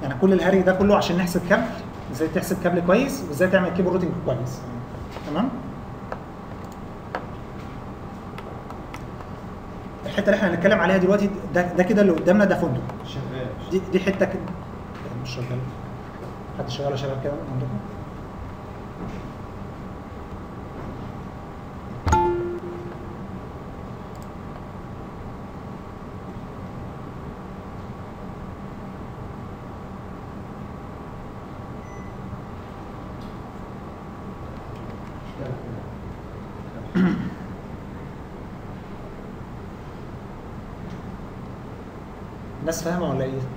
يعني كل الهري ده كله عشان نحسب كابل ازاي تحسب كابل كويس وازاي تعمل كيبل روتنج كويس تمام الحته اللي احنا هنتكلم عليها دلوقتي ده, ده كده اللي قدامنا ده فندق شغال دي دي حته كده مش شغال حد شغال يا شباب كده عندكم الناس فاهمه ولا ايه؟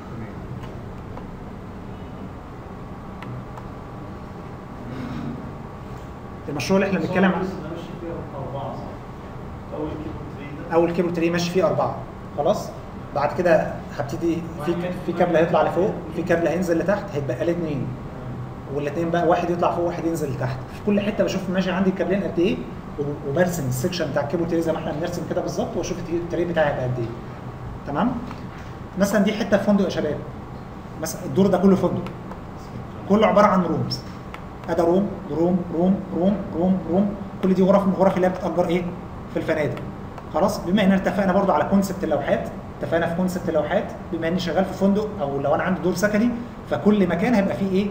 المشروع اللي احنا بنتكلم عنه ده ماشي فيها أربعة صح؟ أول كيبل تري ده اول كيبل تري ماشي فيه اربعه خلاص بعد كده هبتدي في في كابل هيطلع لفوق في كابل هينزل لتحت هيتبقى لي اثنين والاثنين بقى واحد يطلع فوق واحد ينزل لتحت في كل حته بشوف ماشي عندي الكابلين قد ايه و- وبرسم السكشن بتاع الكيبل تري زي ما احنا بنرسم كده بالظبط واشوف التري بتاعي هيبقى قد ايه تمام مثلا دي حته في فندق يا شباب مثلا الدور ده كله فندق كله عباره عن رومز ادي روم روم روم روم روم روم كل دي غرف من الغرف اللي هي بتتاجر ايه في الفنادق خلاص بما اننا اتفقنا برضو على كونسبت اللوحات اتفقنا في كونسبت اللوحات بما اني شغال في فندق او لو انا عندي دور سكني فكل مكان هيبقى فيه ايه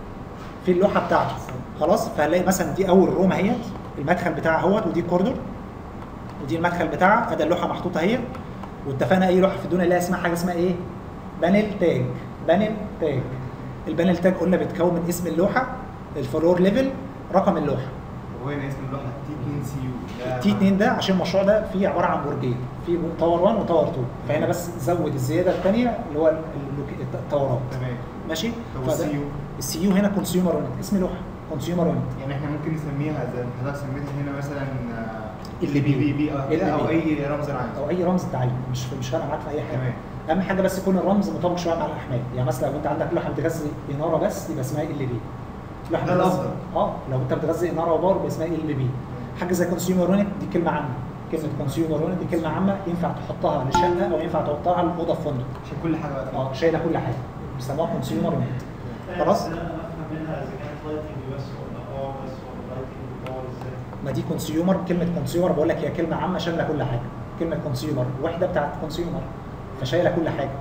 في اللوحه بتاعته خلاص فهنلاقي مثلا دي اول روم اهيت المدخل بتاعها اهوت ودي كوردر ودي المدخل بتاعها ادي اللوحه محطوطه اهي واتفقنا اي لوحه في الدنيا اللي هي اسمها حاجه اسمها ايه بانل تاج بانل تاج البانل تاج قلنا بيتكون من اسم اللوحه الفلور ليفل رقم اللوحه هو هنا اسم اللوحه تي 2 سي يو التي 2 ده عشان المشروع ده فيه عباره عن برجين في تاور 1 وتاور 2 فهنا بس زود الزياده الثانيه اللي هو ال- ال- التاورات تمام ماشي طب فده- والسي يو السي يو هنا كونسيومر يونت اسم لوحه كونسيومر يونت يعني احنا ممكن نسميها زي ما حضرتك سميتها هنا مثلا اللي بي. بي بي اه اللي كده او بي. اي رمز انا عايزه او اي رمز تعليم مش مش فارقه معاك في اي حاجه تمام اهم حاجه بس يكون الرمز مطابق شويه مع الاحمال يعني مثلا لو انت عندك لوحه بتغذي اناره بس يبقى اسمها ال بي لوحه ده بتغذي- الأفضل. اه لو انت بتغذي اناره وباور يبقى اسمها ال بي حاجه زي كونسيومر يونت دي كلمه عامه كلمه كونسيومر يونت دي كلمه عامه ينفع تحطها لشقه او ينفع تحطها للاوضه في فندق عشان كل حاجه بقى اه شايله كل حاجه بيسموها كونسيومر يونت خلاص. انا افهم منها اذا كانت لايتنج بس ولا باور بس ولا لايتنج وباور ازاي ما دي كونسيومر كلمه كونسيومر بقول لك هي كلمه عامه شامله كل حاجه كلمه كونسيومر وحده بتاعت كونسيومر فشايله كل حاجه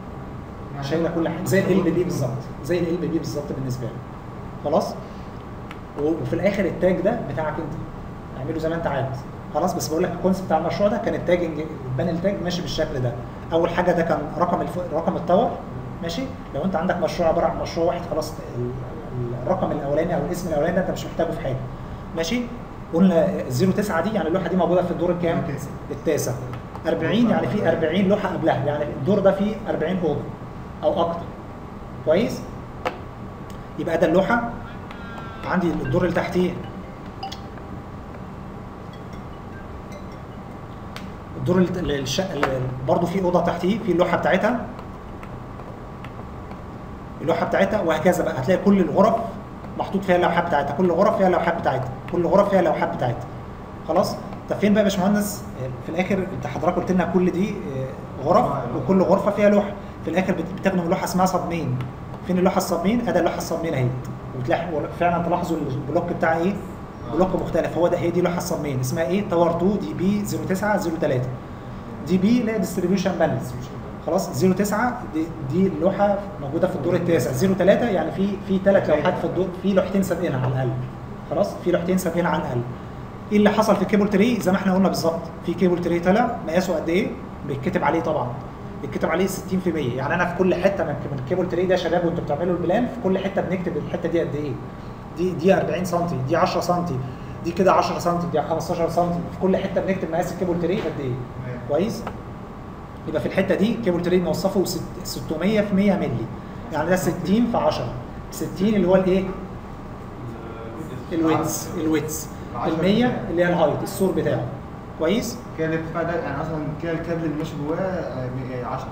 شايله كل حاجه زي ال بي بالظبط زي ال بي بالظبط بالنسبه لي خلاص و- وفي الاخر التاج ده بتاعك انت اعمله زي ما انت عايز خلاص بس بقول لك الكونسيبت بتاع المشروع ده كان التاجنج البانل تاج ماشي بالشكل ده اول حاجه ده كان رقم الف... رقم التاور ماشي لو انت عندك مشروع عباره عن مشروع واحد خلاص ال- ال- الرقم الاولاني او الاسم الاولاني ده انت مش محتاجه في حاجه ماشي قلنا 09 دي يعني اللوحه دي موجوده في الدور الكام؟ التاسع. التاسع 40 يعني في 40 لوحه قبلها يعني الدور ده فيه 40 اوضه او اكتر كويس يبقى ده اللوحه عندي الدور اللي تحتيه الدور اللي الشقه اللي برضه في اوضه تحتيه في اللوحه بتاعتها اللوحه بتاعتها وهكذا بقى هتلاقي كل الغرف محطوط فيها اللوحات بتاعتها كل غرف فيها اللوحات بتاعتها كل غرف فيها اللوحات بتاعتها خلاص طب فين بقى يا باشمهندس في الاخر انت حضرتك قلت لنا كل دي آه، غرف وكل غرفه فيها لوحه في الاخر بت- بتخدم لوحه اسمها صبمين فين اللوحه الصبمين ادي اللوحه الصبمين اهي وتلاحظ فعلا تلاحظوا البلوك بتاع ايه بلوك مختلف هو ده هي دي لوحه الصبمين اسمها ايه تاور 2 دي بي 0903 دي بي اللي هي ديستريبيوشن بانلز خلاص 09 دي, دي اللوحه موجوده في الدور التاسع 03 يعني في في ثلاث لوحات في الدور في لوحتين سابقينها على الاقل خلاص في لوحتين سابقينها على الاقل ايه اللي حصل في كيبل تري زي ما احنا قلنا بالظبط في كيبل تري طلع مقاسه قد ايه بيتكتب عليه طبعا بيتكتب عليه 60% يعني انا في كل حته من من الكيبل تري ده يا شباب وانتوا بتعملوا البلان في كل حته بنكتب الحته دي قد ايه دي دي 40 سم دي 10 سم دي كده 10 سم دي 15 سم في كل حته بنكتب مقاس الكيبل تري قد ايه كويس يبقى في الحته دي كيبل تري نوصفه ست- 600 في 100 مللي يعني ده 60 في 10 60 اللي هو الايه الويتس الويتس ال 100 اللي هي الهايت السور بتاعه كويس كده الارتفاع ده يعني اصلا كده الكابل اللي ماشي جواه آه، 10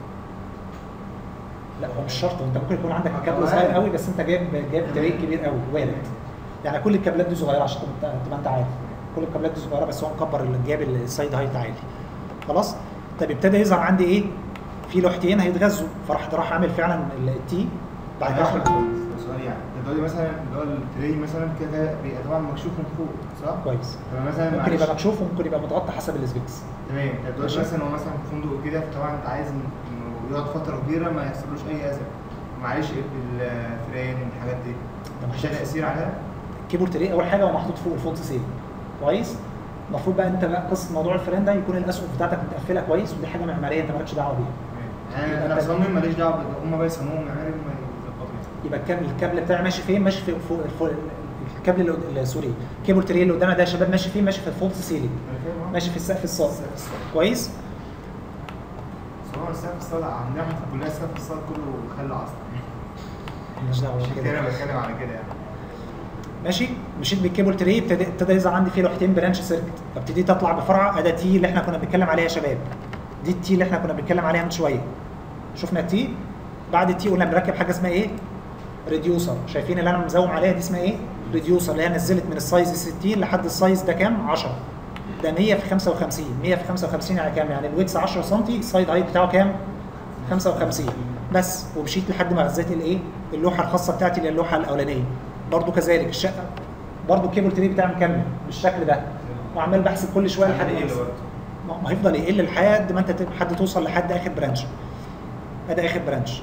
لا هو مش شرط انت ممكن يكون عندك كابل صغير قوي بس انت جايب جايب تري كبير قوي وارد يعني كل الكابلات دي صغيره عشان تبقى تبقى انت عارف كل الكابلات دي صغيره بس هو مكبر اللي جايب السايد هايت عالي خلاص طب ابتدى يظهر عندي ايه في لوحتين هيتغذوا فراح راح عامل فعلا ال- التي بعد كده بعد راح- سؤال يعني ده دلوقتي مثلا اللي هو التري مثلا كده بيبقى طبعا مكشوف من فوق صح؟ كويس طب مثلا ممكن معلش- يبقى مكشوف وممكن يبقى متغطى حسب السبيكس تمام طب دلوقتي ماشي. مثلا هو مثلا في فندق وكده فطبعا انت عايز انه يقعد فتره كبيره ما يحصلوش اي اذى معلش الفيران الحاجات دي ده مش محتاج تاثير عليها الكيبورد تري اول حاجه هو محطوط فوق الفولت سيل كويس المفروض بقى انت بقى قصه موضوع الفران ده يكون الاسقف بتاعتك متقفله كويس ودي حاجه معماريه انت مالكش دعوه بيها يعني يبقى انا انت- اصمم ماليش دعوه بده هم بقى يصمموا معماري هم يظبطوا يبقى الكابل الكابل بتاعي ماشي فين ماشي في فوق فوق الكابل اللي قد- اللي- سوري كيبل تري اللي قدامنا ده يا شباب ماشي فين ماشي في الفولت سيلينج انا فاهم ماشي في السقف الصاج السقف الصاج. كويس سواء السقف الصاج عندنا احنا في الكليه السقف الصاج كله خل اصلا مالناش دعوه عشان كده انا كده بتكلم على كده يعني ماشي مشيت بالكيبل تري ابتدى ابتدى يظهر عندي فيه لوحتين برانش سيركت ابتديت اطلع بفرع اداه تي اللي احنا كنا بنتكلم عليها يا شباب دي التي اللي احنا كنا بنتكلم عليها من شويه شفنا التي بعد التي قلنا بنركب حاجه اسمها ايه ريديوسر شايفين اللي انا مزوم عليها دي اسمها ايه ريديوسر اللي هي نزلت من السايز 60 لحد السايز ده كام 10 ده 100 في 55 100 في 55 يعني كام يعني الويتس 10 سم السايد هايت بتاعه كام 55 بس ومشيت لحد ما غذيت الايه اللوحه الخاصه بتاعتي اللي هي اللوحه الاولانيه برضو كذلك الشقه برضو الكيبل تري بتاعي مكمل بالشكل ده وعمال بحسب كل شويه لحد ما ايه أوصل. برضه ما ما هيفضل يقل لحد ما انت ت- لحد توصل لحد اخر برانش ادي اخر برانش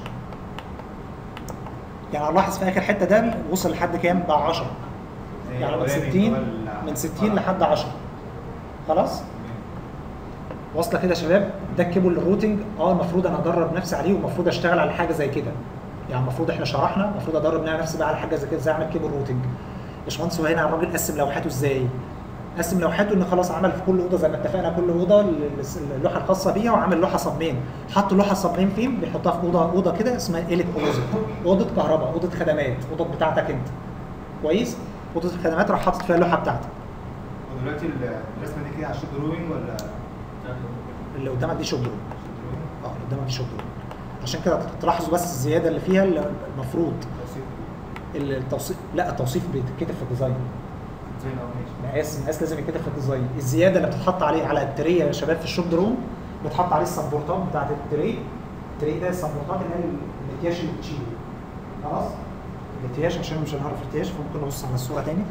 يعني هنلاحظ في اخر حته ده وصل لحد كام بقى 10 يعني من 60 من 60 لحد 10 خلاص واصله كده يا شباب ده الكيبل الروتنج اه المفروض انا ادرب نفسي عليه والمفروض اشتغل على حاجه زي كده يعني المفروض احنا شرحنا المفروض ادرب نفسي بقى على حاجه زي كده ازاي اعمل كيبل روتنج باشمهندس هو هنا الراجل قسم لوحاته ازاي قسم لوحاته ان خلاص عمل في كل اوضه زي ما اتفقنا كل اوضه اللوحه الخاصه بيها وعمل لوحه صبين حط لوحه صبين فين بيحطها في اوضه اوضه كده اسمها ايلك كلوزت اوضه كهرباء اوضه خدمات اوضه بتاعتك انت كويس اوضه الخدمات راح حاطط فيها اللوحه بتاعتك ودلوقتي الرسمه دي كده على الشوت دروينج ولا اللي قدامك دي شوب دروب اه اللي قدامك دي شوب دروب عشان كده تلاحظوا بس الزياده اللي فيها اللي المفروض التوصيف لا التوصيف بيتكتب في الديزاين زي ما ماشي مقاس مقاس لازم يتكتب في الديزاين الزياده اللي بتتحط عليه على التريه يا شباب في الشوب دروم بتحط عليه السبورتات بتاعت التري التري ده السبورتات اللي هي الاتياش اللي بتشيله خلاص الاتياش عشان مش هنعرف الاتياش فممكن نبص على الصوره تاني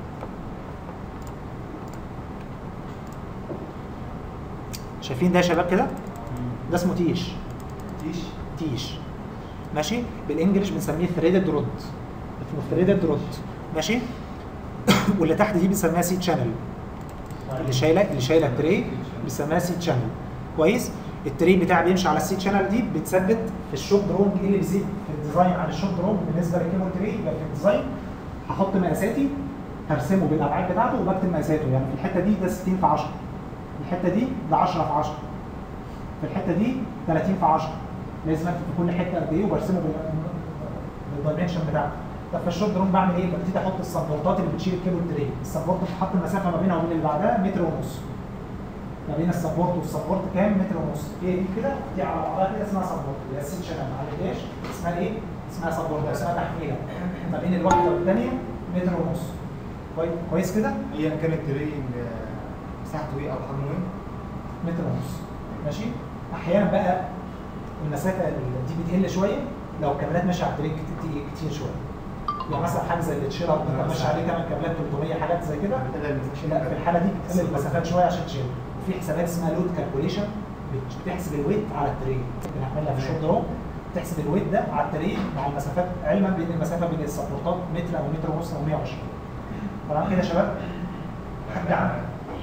شايفين ده يا شباب كده ده اسمه تيش تيش تيش ماشي بالانجلش بنسميه ثريدد رود اسمه ثريدد رود ماشي واللي تحت دي بنسميها سي تشانل اللي شايله اللي شايله التري بنسميها سي تشانل كويس التري بتاعي بيمشي على السي تشانل دي بتثبت في الشوك درونج ايه اللي بيزيد في الديزاين عن الشوك درونج بالنسبه للكيبل تري يبقى في الديزاين هحط مقاساتي هرسمه بالابعاد بتاعته وبكتب مقاساته يعني في الحته دي ده 60 في 10 الحته دي ده 10 في 10 في الحته دي 30 في 10 لازم اكتب في كل حته قد ايه وبرسمه بال- بالدايمنشن بتاعته طب في الشوت درون بعمل ايه؟ ببتدي احط السبورتات اللي بتشيل الكيبل تري السبورت بتحط المسافه ما بينها وبين اللي بعدها متر ونص ما بين السبورت والسبورت كام؟ متر ونص هي دي كده دي على بعضها كده اسمها سبورت اللي هي السيت شانل على الداش اسمها ايه؟ اسمها سبورت أو اسمها تحميله ما بين الواحده والثانيه متر ونص كويس كويس كده؟ ايا كان التري مساحته ايه او حجمه ايه متر ونص ماشي احيانا بقى المسافه دي بتقل شويه لو الكابلات ماشيه على التريك كتير, كتير شويه يعني مثلا حاجه زي التشيلر انت ماشي عليه كمان كابلات 300 حاجات زي كده لا في الحاله دي بتقلل المسافات شويه عشان تشيل وفي حسابات اسمها لود كالكوليشن بتحسب الويت على التري بنعملها في الشوط درو تحسب الويت ده على التري مع المسافات علما بين المسافه بين السبورتات متر او متر ونص او 120 تمام كده يا شباب؟ حد عنه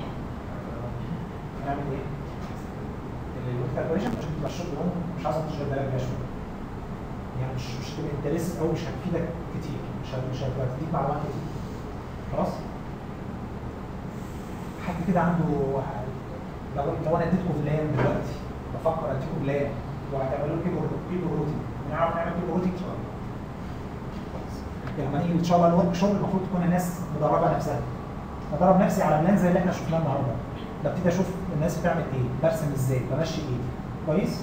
نعمل ايه؟ الويت كالكوليشن عشان تبقى الشغل ده مش عايز تشغل بالك بيها شويه يعني مش مش هتبقى انترست قوي مش هتفيدك كتير مش هت- مش هتبقى تديك معلومات كتير خلاص حد كده عنده لو لو انا اديتكم بلان دلوقتي بفكر اديكم بلان وهتعملوا كيبل كيبل روتين نعرف نعمل كيبل روتين يعني لما نيجي ان شاء الله الورك شوب المفروض تكون الناس مدربه نفسها بدرب نفسي على بلان زي اللي احنا شفناه النهارده ببتدي اشوف الناس بتعمل ايه برسم ازاي بمشي ايه كويس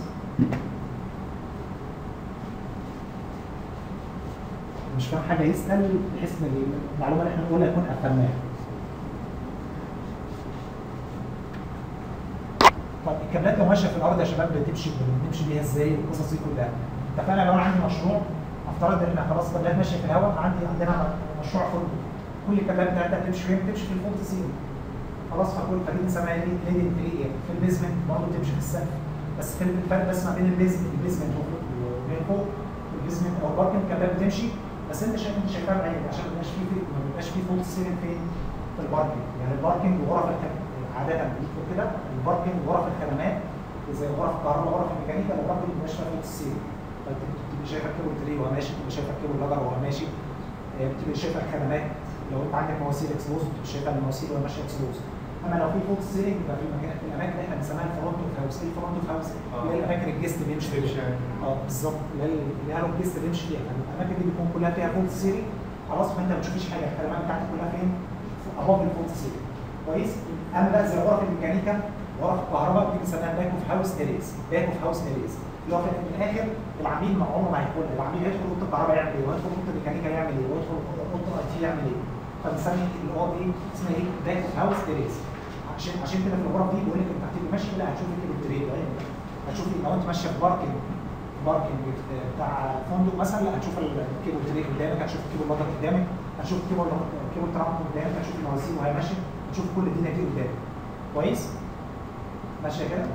مش فاهم حاجه يسال بحيث ان المعلومه اللي احنا بنقولها يكون افهمناها طب الكابلات لو ماشيه في الارض يا شباب بتمشي بنمشي بيها ازاي القصص دي كلها اتفقنا لو انا عندي مشروع افترض ان احنا خلاص الكابلات ماشيه في الهواء عندي عندنا مشروع فندق كل الكابلات بتاعتها بتمشي فين؟ بتمشي في الفولت سيلينج خلاص فكل فدي بنسميها ايه؟ ليدنج في ايه؟ في البيزمنت برضه بتمشي في السقف بس في الفرق بس ما بين البيزمنت البيزمنت وبين فوق البيزمنت او الباركنج الكابلات بتمشي بس انت شايف انت شايفها بعيد عشان ما يبقاش فيه ما بيبقاش فيه فولت سيلينج فين؟ في الباركنج يعني الباركنج وغرف الك- عاده بيكتبوا كده الباركنج وغرف الخدمات زي غرف الكهرباء وغرف الميكانيكا الباركنج ما بيبقاش فيها فولت سيلينج فانت بتبقى شايفه الكيبل تري وهو ماشي بتبقى شايفه الكيبل لجر وهو ماشي آه، بتبقى شايفه الخدمات لو انت عندك مواسير اكسبوز بتبقى شايفه المواسير وهي ماشيه اكسبوز اما لو في فولت سيلينج يبقى في المكان في الاماكن اللي احنا بنسميها الفرونت اوف هاوس ايه الفرونت اوف هاوس؟ اللي هي الاماكن الجست بيمشي فيها تمشي يعني. اه بالظبط اللي هي اللي هي الجست بيمشي فيها الاماكن دي بيكون كلها فيها فولت سيلينج خلاص فانت ما بتشوفيش حاجه الخدمات بتاعتك كلها فين؟ ابوف الفولت سيلينج كويس؟ اما بقى زي غرف الميكانيكا غرف الكهرباء دي بنسميها باك اوف هاوس اريز باك اوف هاوس اريز اللي هو في في الاخر العميل ما عمره ما هيكون العميل هيدخل اوضه الكهرباء يعمل ايه؟ ويدخل اوضه الميكانيكا يعمل ايه؟ ويدخل اوضه الاي تي يعمل ايه؟ فبنسمي الاوض ايه؟ اسمها ايه؟ باك اوف هاوس اريز عشان عشان كده في الغرف دي بيقول لك انت هتبقى ماشي كده هتشوف الكيبل تري هتشوف لو انت ماشيه في باركنج باركنج بتاع فندق مثلا لا هتشوف الكيبل تري قدامك هتشوف الكيبل لودر قدامك هتشوف الكيبل الكيبل ترامب قدامك هتشوف المواسير وهي ماشيه هتشوف كل الدنيا دي قدامك كويس ماشيه كده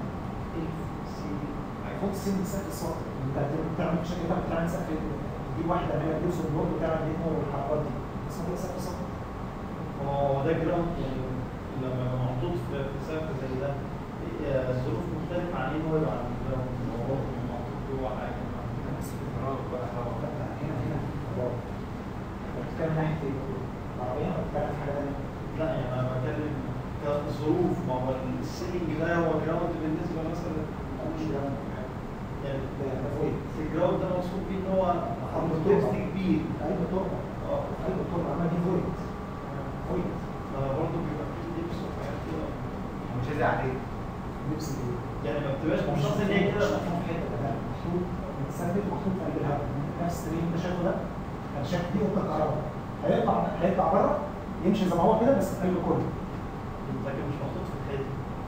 هيفوت السن سقف الصوت انت بتعمل بشكل كده بتعمل سقف تجيب واحده من الجلوس والبلوك وتعمل دي نور والحركات دي اسمه كده سقف الصوت هو ده جراوند يعني لما يبقى محطوط في في سقف زي ده إيه، الظروف مختلفة عن ايه هو يبقى عن الجراوند لو هو محطوط جوه حاجة لا، لا، هنا هنا واو. انت بتتكلم ناحيه ايه؟ العربيه ولا بتتكلم في حاجه ثانيه؟ لا يعني انا بتكلم كظروف ما هو السيلينج ده هو جراوند بالنسبة مثلا مش جراوند. يعني ده ده فوق في الجراوند ده مقصود بيه ان هو أرض ديبث التربة. كبير قلب التربه اه قلب التربه اما دي فويد فويد ما برضه بيبقى فيه ديبث وحاجات كده مش هزعل عليه لبس ايه؟ يعني ما بتبقاش مش قصدي ان هي كده مش محطوط في حته ده محطوط متثبت محطوط في قلب الهواء نفس الترين اللي انت شايفه ده انا شايف دي اوضه الكهرباء هيطلع هيطلع بره يمشي زي ما هو كده بس في قلب كله لكن مش محطوط في الحيط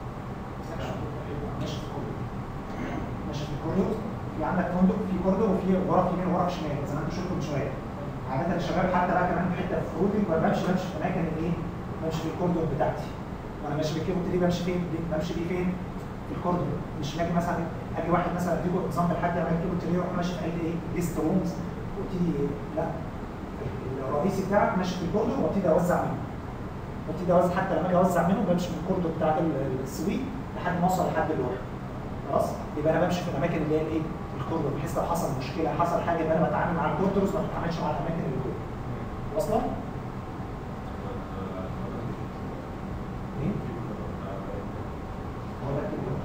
ماشي في الكوريدور ماشي في الكوريدور في عندك فندق في كوريدور وفي غرف يمين وغرف شمال زي ما انتم شفتوا من شويه عادة الشباب حتى بقى كمان في حته في روتنج ما بمشي بمشي في اماكن الايه؟ بمشي في الكوريدور بتاعتي وانا ماشي بالكيبل تري بمشي فين؟ بمشي بيه فين؟ في الكوريدور مش باجي مثلا اجي واحد مثلا اديله اكزامبل حد يعمل كيبل تري يروح ماشي في قلب ايه؟ جيست رومز وابتدي لا الرئيسي بتاعك ماشي في الكوريدور وابتدي اوزع منه وابتدي اوزع حتى لما اجي اوزع منه بمشي من الكوريدور بتاعت ال- السويت لحد ما اوصل لحد اللوحه خلاص يبقى انا بمشي في الاماكن اللي هي الايه الكوريدور بحيث لو حصل مشكله حصل حاجه يبقى انا بتعامل مع الكوريدورز ما بتعاملش مع الاماكن اللي جوه واصله؟ ايه؟ هو ده الكوريدور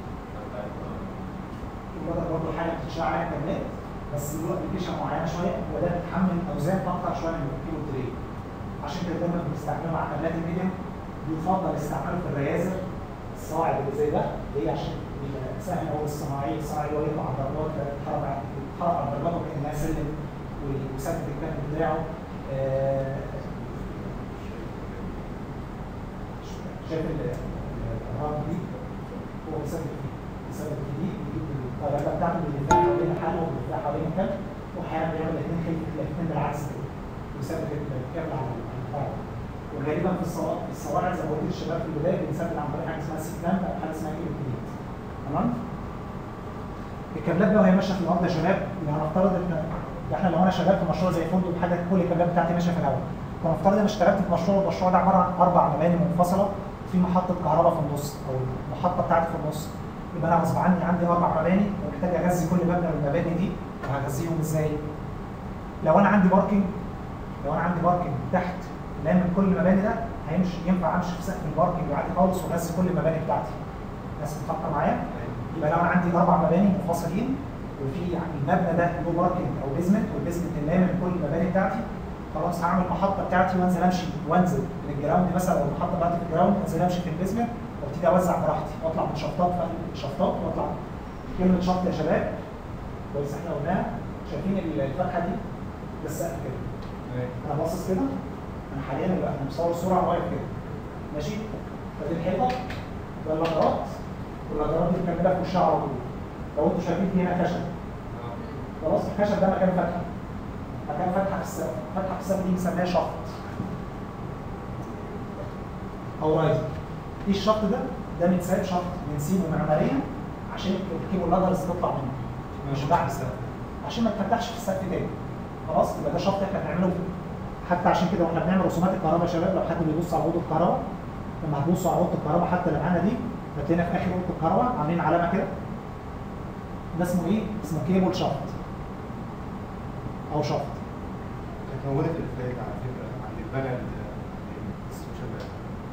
الوضع برضه حاجه بتشتغل عليها كاملات بس له ابلكيشن معينه شويه وده بتحمل اوزان اكتر شويه من الكيلو تري عشان كده دايما بنستعمله مع كاملات الميديم يفضل استعماله في الريازر الصاعد اللي زي ده ليه عشان يبقى سهل هو الصناعي الصناعي اللي هو يطلع على الدرجات يتحرك على يتحرك على الدرجات وكانها سلم ويثبت الكلام بتاعه آه، شايف ال- الارهاب دي هو بيثبت فيه بيثبت في دي بيجيب الطياره بتاعته بيلفها حوالين الحلقه وبيلفها حوالين الكلب واحيانا بيعمل الاثنين خلف الاثنين بالعكس كده بيثبت الكابل على الطياره وغالبا في الصواعق في الصواعق زي ما قلت للشباب في البدايه بنثبت عن طريق حاجه اسمها سي كلامب او حاجه اسمها كيلو كريت تمام الكابلات بقى وهي ماشيه في الارض يا شباب يعني هنفترض ان احنا لو انا شغال في مشروع زي فندق حاجه كل الكابلات بتاعتي ماشيه في الهواء فنفترض ان اشتغلت في مشروع والمشروع ده عباره عن اربع مباني منفصله في محطه كهرباء في النص او المحطه بتاعتي في النص يبقى انا غصب عني عندي اربع مباني ومحتاج اغذي كل مبنى من المباني دي وهغذيهم ازاي؟ لو انا عندي باركنج لو انا عندي باركنج تحت لامن كل المباني ده هيمشي ينفع امشي في سقف الباركنج عادي خالص واغذي كل المباني بتاعتي الناس بتفكر معايا؟ يبقى لو انا عندي اربع مباني منفصلين وفي يعني المبنى ده له باركنج او بيزمنت والبيزمنت اللي لامن كل المباني بتاعتي خلاص هعمل المحطه بتاعتي وانزل امشي وانزل من الجراوند مثلا لو المحطه بتاعتي في الجراوند انزل امشي في البيزمنت وابتدي اوزع براحتي واطلع من شفطات في قلب شفطات واطلع كلمه شفط يا شباب كويس احنا قلناها شايفين الفتحه دي ده السقف كده انا باصص كده انا حاليا بقى انا مصور صوره على واقف كده ماشي فدي الحيطه ده اللغرات والرادارات دي مكمله في وشها على طول لو انتوا شايفين في هنا خشب خلاص الخشب ده مكان فتحه مكان فتحه في السقف فتحه في السقف دي بنسميها شفط او رايزر ايه الشفط ده؟ ده بنسيب شفط بنسيبه معماريا عشان الكيبل لادرز تطلع منه مش بعد السقف عشان ما تفتحش في السقف تاني خلاص يبقى ده شفط احنا بنعمله حتى عشان كده واحنا بنعمل رسومات الكهرباء يا شباب لو حد بيبص على اوضه الكهرباء لما هتبصوا على اوضه الكهرباء حتى اللي معانا دي هتلاقينا في اخر اوضه الكهرباء عاملين علامه كده ده اسمه ايه؟ اسمه كيبل شفط او شفط كانت موجوده في الفلاج على فكره عند البلد السوشيال ميديا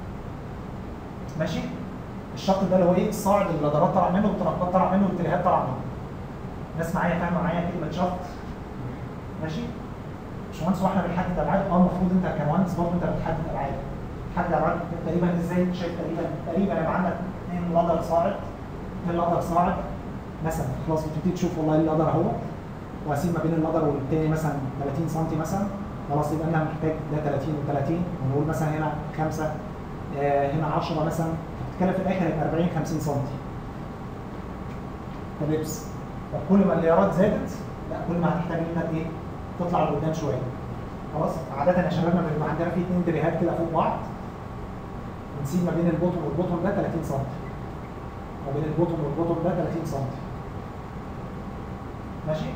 ماشي الشفط ده اللي هو ايه الصاعد اللي اللادرات طالعه منه والتنقلات طالعه منه والاتجاهات طالعه منه الناس معايا فاهمه معايا كلمه شفط ماشي باشمهندس واحنا بنحدد ابعاد اه المفروض انت كمهندس برضه انت بتحدد ابعاد بتحدد ابعاد تقريبا ازاي انت شايف تقريبا تقريبا يبقى عندك اثنين لادر صاعد اثنين لادر صاعد مثلا خلاص بتبتدي تشوف والله اللادر اهو واسيب ما بين اللادر والتاني مثلا 30 سم مثلا خلاص يبقى انا محتاج ده 30 و30 ونقول مثلا هنا 5 آه هنا 10 مثلا بتتكلم في الاخر هيبقى 40 50 سم كلبس طب كل ما الليارات زادت لا كل ما هتحتاج منك ايه تطلع لقدام شويه خلاص عاده يا شباب لما بيبقى عندنا في اثنين دريهات كده فوق بعض بنسيب ما بين البوتوم والبوتوم ده 30 سم ما بين البوتوم والبوتوم ده 30 سم ماشي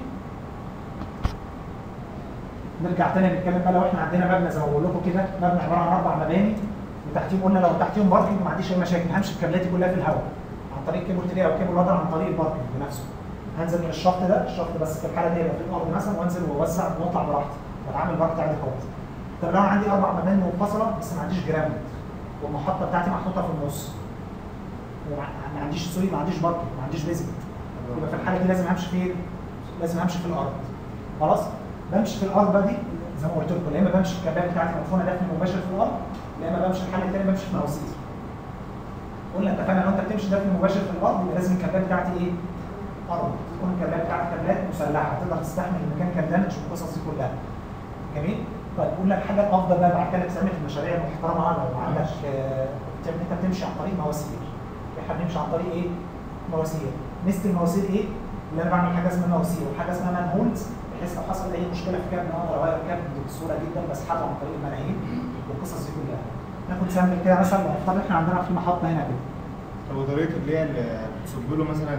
نرجع تاني نتكلم بقى لو احنا عندنا مبنى زي ما بقول لكم كده مبنى عباره عن اربع مباني وتحتيهم قلنا لو تحتيهم باركنج ما عنديش اي مشاكل همشي الكابلات دي كلها في الهواء عن طريق كيبل تري او كيبل لادر عن طريق الباركنج بنفسه هنزل من الشفط ده الشفط بس في الحاله دي يبقى في الارض مثلا وانزل واوسع واطلع براحتي بتعامل براحتي عادي خالص طب لو انا عندي اربع مباني منفصله بس ما عنديش جرامد والمحطه بتاعتي محطوطه في النص وما- ما عنديش سوري ما عنديش باركنج ما عنديش بيزمنت يبقى في الحاله دي لازم امشي فين؟ لازم امشي في الارض خلاص بمشي في الارض بقى دي زي ما قلت لكم يا اما بمشي الكابات بتاعتي مدفونه دفن مباشر في الارض يا اما بمشي الحل الثاني بمشي في مواسير قلنا اتفقنا لو انت بتمشي دفن مباشر في الارض يبقى لازم الكابات بتاعتي ايه؟ ارض تكون الكابلات بتاعتي كابلات مسلحه تقدر تستحمل المكان كان دامج والقصص دي كلها جميل طيب قلنا الحاجه الافضل بقى بعد كده بتستعمل في المشاريع المحترمه لو عندك آه، بتعمل- انت بتمشي عن طريق مواسير احنا بنمشي عن طريق ايه؟ مواسير ميزه المواسير ايه؟ اللي انا بعمل حاجه اسمها مواسير وحاجه اسمها مانهولز بحيث لو حصل اي مشكله في كابل اقدر اغير كابل بسهوله جدا بسحبه عن طريق المناهيل والقصص دي كلها ناخد سامبل كده مثلا لو افترض احنا عندنا في محطه هنا كده طب وطريقه اللي هي اللي بتصب له مثلا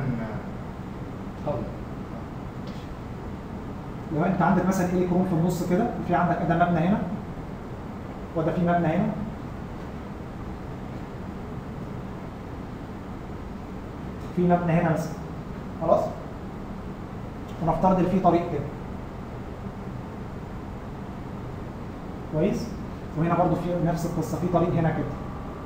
لو انت عندك مثلا ايه كروم في النص كده وفي عندك ده مبنى هنا وده في مبنى هنا في مبنى هنا مثلا خلاص ونفترض ان في طريق كده كويس وهنا برضو في نفس القصه في طريق هنا كده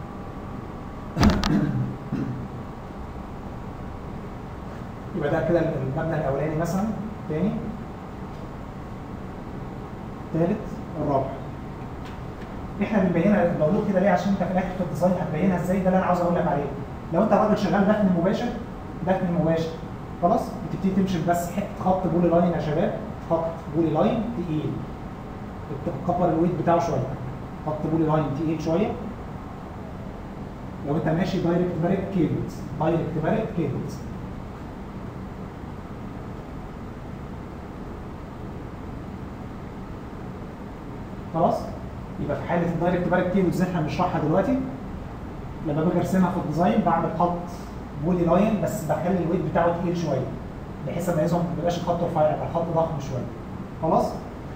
يبقى ده كده المبنى الاولاني مثلا تاني ثالث الرابع احنا بنبينها بقول كده ليه عشان انت في الاخر في الديزاين هتبينها ازاي ده اللي انا عاوز اقول لك عليه لو انت راجل شغال دفن مباشر دفن مباشر خلاص بتبتدي تمشي بس حته خط بولي لاين يا شباب خط بولي لاين تقيل بتكبر الويت بتاعه شويه خط بولي لاين تقيل شويه لو انت ماشي دايركت بارك كيبلز دايركت بارك كيبلز خلاص يبقى في حاله الدايركت بارك كيبلز اللي احنا بنشرحها دلوقتي لما باجي ارسمها في الديزاين بعمل خط بولي لاين بس بخلي الويت بتاعه تقيل شويه بحيث ما يظهر ما يبقاش الخط رفيع يبقى الخط ضخم شويه خلاص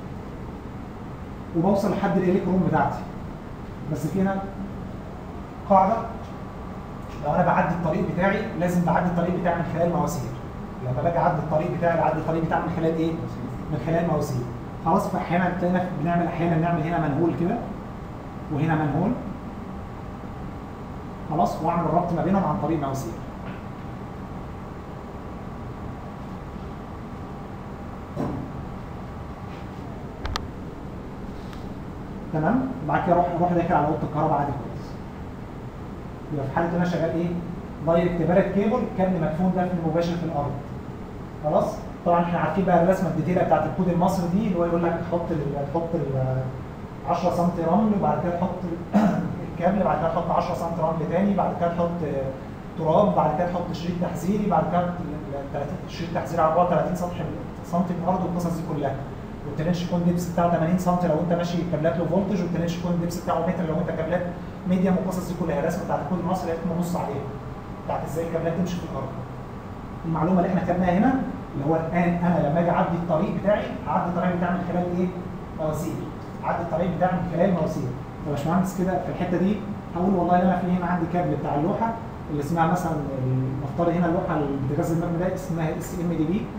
وبوصل لحد الالكترون بتاعتي بس في هنا قاعده لو انا بعدي الطريق بتاعي لازم بعدي الطريق بتاعي من خلال مواسير لما باجي اعدي الطريق بتاعي بعدي الطريق بتاعي من خلال ايه؟ من خلال مواسير خلاص فاحيانا تلاقينا بنعمل احيانا نعمل هنا منهول كده وهنا منهول خلاص واعمل ربط ما بينهم عن طريق مواسير تمام بعد كده اروح اروح داخل على اوضه الكهرباء عادي خالص يبقى في حاله ان انا شغال ايه دايركت بارد كيبل كابل مدفون دفن مباشر في الارض خلاص طبعا احنا عارفين بقى الرسمه الديتيله بتاعت الكود المصري دي اللي هو يقول لك حط ال تحط ال 10 سم رمل وبعد كده تحط الكابل بعد كده تحط 10 سم رمل تاني بعد كده تحط تراب بعد كده تحط شريط تحذيري بعد كده ال- ال- 30 شريط تحذيري على بعد 30 سم سم من الارض والقصص دي كلها والتنش يكون ديبس بتاعه 80 سم لو انت ماشي كابلات لو فولتج والتنش يكون ديبس بتاعه متر لو انت كابلات ميديم والقصص دي كلها الرسمه بتاعت كود مصر لازم نبص عليها بتاعت ازاي الكابلات تمشي في الارض المعلومه اللي احنا خدناها هنا اللي هو الان انا لما اجي اعدي الطريق بتاعي هعدي الطريق بتاعي من خلال ايه؟ مواسير اعدي الطريق بتاعي من خلال مواسير يا باشمهندس كده في الحته دي هقول والله انا في هنا عندي كابل بتاع اللوحه اللي اسمها مثلا نفترض هنا اللوحه اللي بتغذي المبنى ده اسمها اس ام دي بي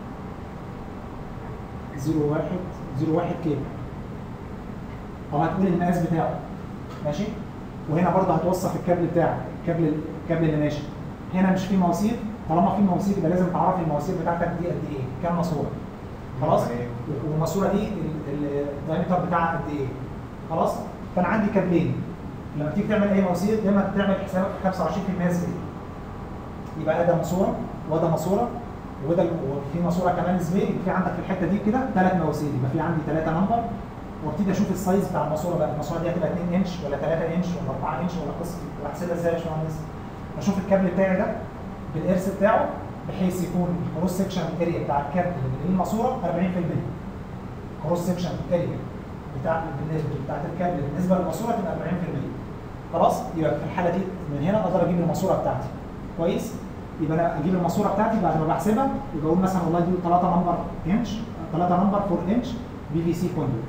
01 01 كيبل او هتقول المقاس بتاعه ماشي وهنا برضه هتوصف الكابل بتاعك الكابل الكابل اللي ماشي هنا مش في مواسير طالما في مواسير يبقى لازم تعرف المواسير بتاعتك دي قد ايه كام ماسوره خلاص والماسوره دي ال- ال- الدايمتر بتاعها قد ايه خلاص فانا عندي كابلين لما تيجي تعمل اي مواسير دايما تعمل حسابك في 25% زبير يبقى ده ماسوره وده ماسوره وده وفي ماسوره كمان زبير يبقى في عندك في الحته دي كده ثلاث مواسير يبقى في عندي ثلاثه نمبر وابتدي اشوف السايز بتاع الماسوره بقى الماسوره دي هتبقى 2 انش ولا 3 انش ولا 4 انش ولا قصه واحسبها ازاي يا باشمهندس؟ اشوف الكابل بتاعي ده بالارث بتاعه بحيث يكون الكروس سكشن اريا بتاع الكابل اللي الماسوره 40% كروس سكشن اريا بتاع بالنسبه بتاعت الكابل بالنسبه للماسوره تبقى 40% خلاص يبقى في الحاله دي من هنا اقدر اجيب الماسوره بتاعتي كويس يبقى انا اجيب الماسوره بتاعتي بعد ما بحسبها يبقى اقول مثلا والله دي 3 نمبر انش 3 نمبر 4 انش بي في سي كوندويت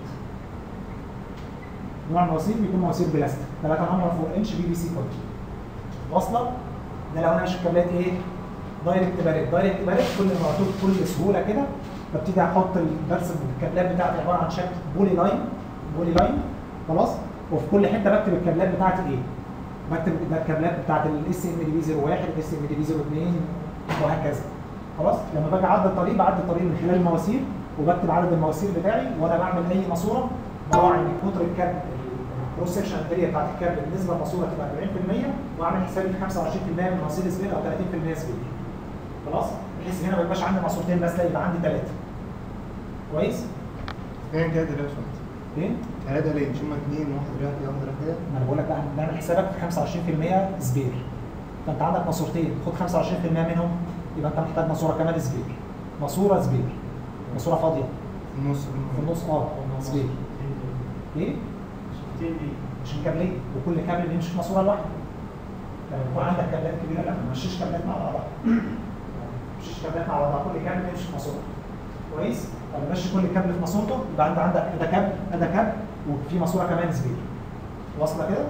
نوع المواسير بيكون مواسير بلاستيك 3 نمبر 4 انش بي في سي كوندويت واصله ده لو انا ماشي بكابلات ايه دايركت بارد دايركت بارد كل ما بطول بكل سهوله كده ببتدي احط ال- برسم الكابلات بتاعتي عباره عن شكل بولي لاين بولي لاين خلاص وفي كل حته بكتب الكابلات بتاعتي ايه بكتب الكابلات بتاعت الاس ام دي بي 01 الاس ام دي بي 02 وهكذا خلاص لما باجي اعدي الطريق بعدي الطريق من خلال المواسير وبكتب عدد المواسير بتاعي وانا بعمل اي ماسوره براعي ان قطر الكابل الكروس سكشن اريا بتاعت الكابل بالنسبه للماسوره تبقى 40% واعمل حسابي في 25% من مواسير سبيل او 30% سبيل خلاص بحيث هنا ما يبقاش عندي ماسورتين بس لا يبقى عندي ثلاثه كويس اثنين كده ليه شوية فين؟ ثلاثة ليه مش هما اثنين واحد رايح كده واحد رايح كده ما انا بقول لك بقى نعمل حسابك في 25% سبير فانت عندك ماسورتين خد 25% منهم يبقى انت محتاج ماسوره كمان سبير ماسوره سبير ماسوره فاضيه في النص في النص اه سبير ليه؟ شفتين دي عشان كابلين وكل كابل بيمشي في ماسوره لوحده لما يكون عندك كابلات كبيره لا ما تمشيش كابلات مع بعضها ما تمشيش كابلات مع بعضها كل كابل بيمشي في ماسوره كويس لما ماشي كل كابل في ماسورته يبقى انت عندك ده كابل ده كابل وفي ماسوره كمان سبير واصله كده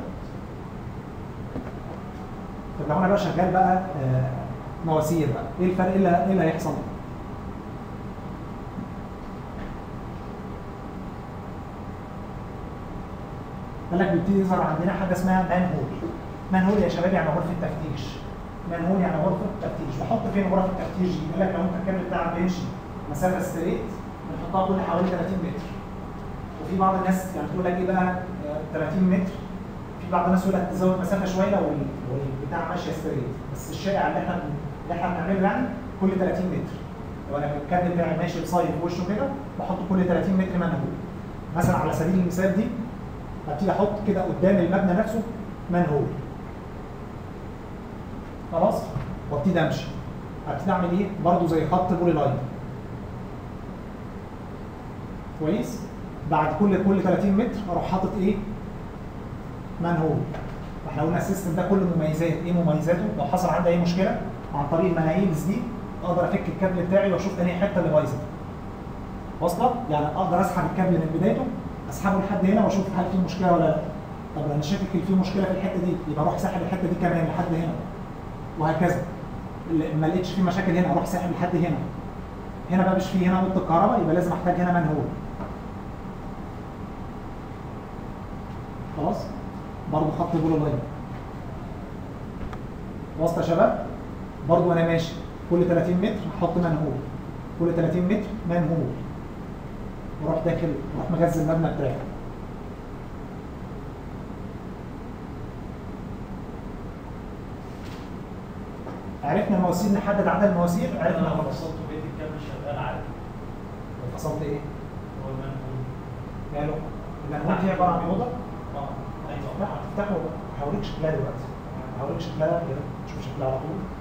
طب لو انا بقى شغال بقى آه، مواسير بقى ايه الفرق ايه اللي ايه اللي هيحصل قال لك بيبتدي يظهر عندنا حاجه اسمها مان هول مان هول يا شباب يعني غرفه تفتيش مان هول يعني غرفه تفتيش بحط فين غرف التفتيش دي؟ قال لك لو انت الكابل بتاعك بيمشي مسافه ستريت بنحطها كل حوالي 30 متر وفي بعض الناس يعني تقول لك ايه بقى آه، 30 متر في بعض الناس يقول لك تزود مسافه شويه لو ال- لو البتاع ماشيه ستريت بس الشائع اللي احنا اللي احنا بنعمله يعني كل 30 متر لو انا الكابل بتاعي ماشي بصاير في وشه كده بحط كل 30 متر مان هول مثلا على سبيل المثال دي هبتدي احط كده قدام المبنى نفسه مان هول خلاص وابتدي امشي ابتدي اعمل ايه برضو زي خط بولي لاين كويس بعد كل كل 30 متر اروح حاطط ايه مان هول احنا قلنا السيستم ده كله مميزات ايه مميزاته لو حصل عندي اي مشكله عن طريق المنايلز دي اقدر افك الكابل بتاعي واشوف انهي حته اللي بايظه واصله يعني اقدر اسحب الكابل من بدايته اسحبه لحد هنا واشوف هل في مشكله ولا لا طب لو انا شاكك ان في مشكله في الحته دي يبقى اروح ساحب الحته دي كمان لحد هنا وهكذا ل- ما لقيتش في مشاكل هنا اروح ساحب لحد هنا هنا بقى مش في هنا اوضه الكهرباء يبقى لازم احتاج هنا منهول خلاص برضه خط بولو لاين واصله يا شباب برضه وانا ماشي كل 30 متر احط منهول كل 30 متر منهول واروح داخل واروح مغذي المبنى بتاعي عرفنا المواسير نحدد عدد المواسير انا عرفنا لما خلاص وصلت بيت الكابل شغال عادي فصلت ايه؟ هو المنهول قالوا المنهول دي عباره عن اوضه اه لا ايوه هتفتحه هوريك شكلها دلوقتي هوريك شكلها يا ريت تشوف شكلها على طول